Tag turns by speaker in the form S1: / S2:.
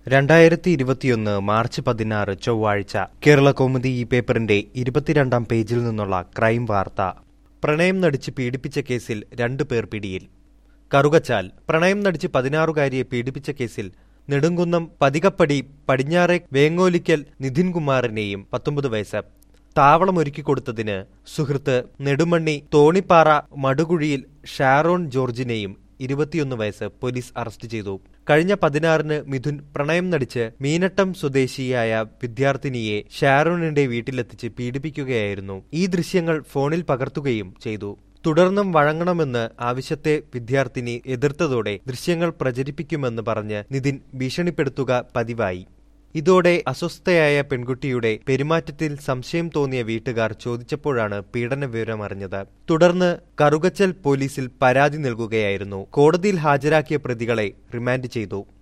S1: രണ്ടായിരത്തി ഇരുപത്തിയൊന്ന് മാർച്ച് പതിനാറ് ചൊവ്വാഴ്ച കേരള കൗമുദി ഈ പേപ്പറിന്റെ ഇരുപത്തിരണ്ടാം പേജിൽ നിന്നുള്ള ക്രൈം വാർത്ത പ്രണയം നടിച്ച് പീഡിപ്പിച്ച കേസിൽ രണ്ടു പേർ പിടിയിൽ കറുകച്ചാൽ പ്രണയം നടിച്ച് പതിനാറുകാരിയെ പീഡിപ്പിച്ച കേസിൽ നെടുങ്കുന്നം പതികപ്പടി പടിഞ്ഞാറെ വേങ്ങോലിക്കൽ നിധിൻ കുമാറിനെയും പത്തൊമ്പത് വയസ്സ് താവളമൊരുക്കി കൊടുത്തതിന് സുഹൃത്ത് നെടുമണ്ണി തോണിപ്പാറ മടുകുഴിയിൽ ഷാരോൺ ജോർജിനെയും ഇരുപത്തിയൊന്ന് വയസ്സ് പോലീസ് അറസ്റ്റ് ചെയ്തു കഴിഞ്ഞ പതിനാറിന് മിഥുൻ പ്രണയം നടിച്ച് മീനട്ടം സ്വദേശിയായ വിദ്യാർത്ഥിനിയെ ഷാരോണിന്റെ വീട്ടിലെത്തിച്ച് പീഡിപ്പിക്കുകയായിരുന്നു ഈ ദൃശ്യങ്ങൾ ഫോണിൽ പകർത്തുകയും ചെയ്തു തുടർന്നും വഴങ്ങണമെന്ന് ആവശ്യത്തെ വിദ്യാർത്ഥിനി എതിർത്തതോടെ ദൃശ്യങ്ങൾ പ്രചരിപ്പിക്കുമെന്ന് പറഞ്ഞ് നിതിൻ ഭീഷണിപ്പെടുത്തുക പതിവായി ഇതോടെ അസ്വസ്ഥയായ പെൺകുട്ടിയുടെ പെരുമാറ്റത്തിൽ സംശയം തോന്നിയ വീട്ടുകാർ ചോദിച്ചപ്പോഴാണ് പീഡന വിവരം അറിഞ്ഞത് തുടർന്ന് കറുകച്ചൽ പോലീസിൽ പരാതി നൽകുകയായിരുന്നു കോടതിയിൽ ഹാജരാക്കിയ പ്രതികളെ റിമാൻഡ് ചെയ്തു